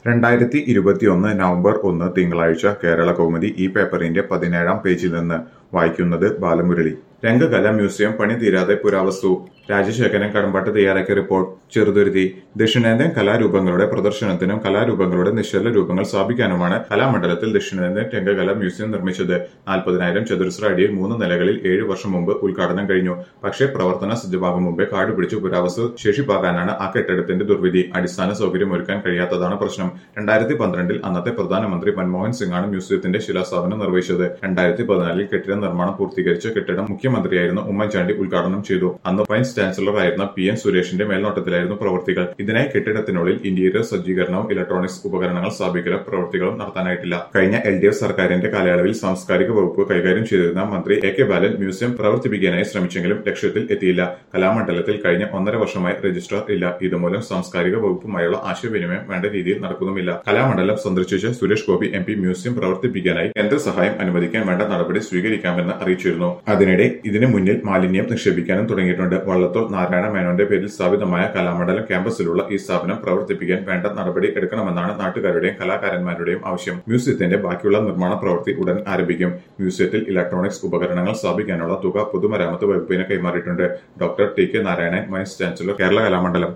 രണ്ടായിരത്തി ഇരുപത്തിയൊന്ന് നവംബർ ഒന്ന് തിങ്കളാഴ്ച കേരള കൗമുദി ഈ പേപ്പറിന്റെ പതിനേഴാം പേജിൽ നിന്ന് വായിക്കുന്നത് ബാലമുരളി രംഗകല മ്യൂസിയം പണി തീരാതെ പുരാവസ്തു രാജശേഖരൻ കടമ്പാട്ട് തയ്യാറാക്കിയ റിപ്പോർട്ട് ചെറുതുരുത്തി ദക്ഷിണേന്ത്യൻ കലാരൂപങ്ങളുടെ പ്രദർശനത്തിനും കലാരൂപങ്ങളുടെ നിശ്ചല രൂപങ്ങൾ സ്ഥാപിക്കാനുമാണ് കലാമണ്ഡലത്തിൽ ദക്ഷിണേന്ത്യൻ രംഗകല മ്യൂസിയം നിർമ്മിച്ചത് നാൽപ്പതിനായിരം ചതുരശ്ര അടിയിൽ മൂന്ന് നിലകളിൽ ഏഴു വർഷം മുമ്പ് ഉദ്ഘാടനം കഴിഞ്ഞു പക്ഷേ പ്രവർത്തന സജ്ജമാകും മുമ്പേ കാട് പിടിച്ച് പുരാവസ്തു ശേഷിപ്പാകാനാണ് ആ കെട്ടിടത്തിന്റെ ദുർവിധി അടിസ്ഥാന സൗകര്യം ഒരുക്കാൻ കഴിയാത്തതാണ് പ്രശ്നം രണ്ടായിരത്തി പന്ത്രണ്ടിൽ അന്നത്തെ പ്രധാനമന്ത്രി മൻമോഹൻ സിംഗാണ് മ്യൂസിയത്തിന്റെ ശിലാസ്ഥാപനം നിർവഹിച്ചത് രണ്ടായിരത്തി പതിനാലിൽ കെട്ടിട നിർമ്മാണം പൂർത്തീകരിച്ച കെട്ടിടം മുഖ്യമന്ത്രിയായിരുന്ന ഉമ്മൻചാണ്ടി ഉദ്ഘാടനം ചെയ്തു അന്ന് വൈസ് ചാൻസലർ ആയിരുന്ന പി എൻ സുരേഷിന്റെ മേൽനോട്ടത്തിലായിരുന്നു പ്രവർത്തികൾ ഇതിനായി കെട്ടിടത്തിനുള്ളിൽ ഇന്റീരിയർ സജ്ജീകരണവും ഇലക്ട്രോണിക്സ് ഉപകരണങ്ങൾ സ്ഥാപിക്കലും പ്രവൃത്തികളും നടത്താനായിട്ടില്ല കഴിഞ്ഞ എൽ ഡി എഫ് സർക്കാരിന്റെ കാലയളവിൽ സാംസ്കാരിക വകുപ്പ് കൈകാര്യം ചെയ്തിരുന്ന മന്ത്രി എ കെ ബാലൻ മ്യൂസിയം പ്രവർത്തിപ്പിക്കാനായി ശ്രമിച്ചെങ്കിലും ലക്ഷ്യത്തിൽ എത്തിയില്ല കലാമണ്ഡലത്തിൽ കഴിഞ്ഞ ഒന്നര വർഷമായി രജിസ്ട്രാർ ഇല്ല ഇതുമൂലം സാംസ്കാരിക വകുപ്പുമായുള്ള ആശയവിനിമയം വേണ്ട രീതിയിൽ നടക്കുന്നുമില്ല കലാമണ്ഡലം സന്ദർശിച്ച Suresh Gopi M P museum പ്രവർത്തിപ്പിക്കാനായി കേന്ദ്ര സഹായം അനുവദിക്കാൻ വേണ്ട നടപടി സ്വീകരിക്കാമെന്ന് അറിയിച്ചിരുന്നു അതിനിടെ ഇതിനു മുന്നിൽ മാലിന്യം നിക്ഷേപിക്കാനും തുടങ്ങിയിട്ടുണ്ട് വള്ളത്തോൾ നാരായണ മേനോന്റെ പേരിൽ സ്ഥാപിതമായ കലാമണ്ഡലം ക്യാമ്പസിലുള്ള ഈ സ്ഥാപനം പ്രവർത്തിപ്പിക്കാൻ വേണ്ട നടപടി എടുക്കണമെന്നാണ് നാട്ടുകാരുടെയും കലാകാരന്മാരുടെയും ആവശ്യം മ്യൂസിയത്തിന്റെ ബാക്കിയുള്ള നിർമ്മാണ പ്രവൃത്തി ഉടൻ ആരംഭിക്കും മ്യൂസിയത്തിൽ ഇലക്ട്രോണിക്സ് ഉപകരണങ്ങൾ സ്ഥാപിക്കാനുള്ള തുക പൊതുമരാമത്ത് വകുപ്പിന് കൈമാറിയിട്ടുണ്ട് doctor T K Narayanan vice chancellor Kerala Kalamandalam